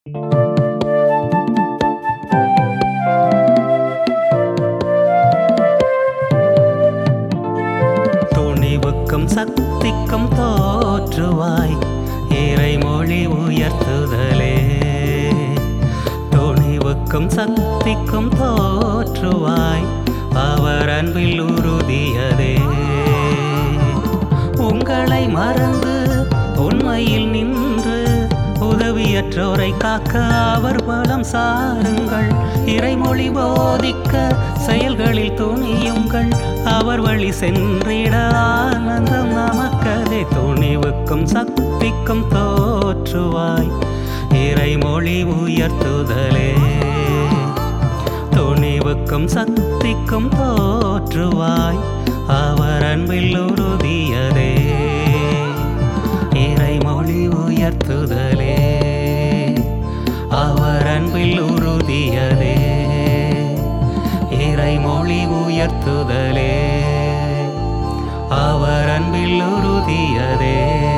துணிவுக்கும் சக்திக்கும் தோற்றுவாய் இறைமொழி உயர்த்துதலே துணிவுக்கும் சக்திக்கும் தோற்றுவாய் அவர் அன்பில் உறுதியதே உங்களை மறந்து உண்மையில் நின்று உதவியற்றோரை காக்க அவர் பலம் சாருங்கள் இறைமொழி போதிக்க செயல்களில் துணியுங்கள் அவர் வழி சென்றிட ஆனந்தம் நமக்கதே துணிவுக்கும் சக்திக்கும் தோற்றுவாய் இறைமொழி உயர்த்துதலே துணிவுக்கும் சக்திக்கும் தோற்றுவாய் அவர் அன்பில் உறுதியதே இறைமொழி உயர்த்துதலே அவர் அன்பில் உறுதியதே இறைமொழி உயர்த்துதலே அவர் அன்பில் உறுதியதே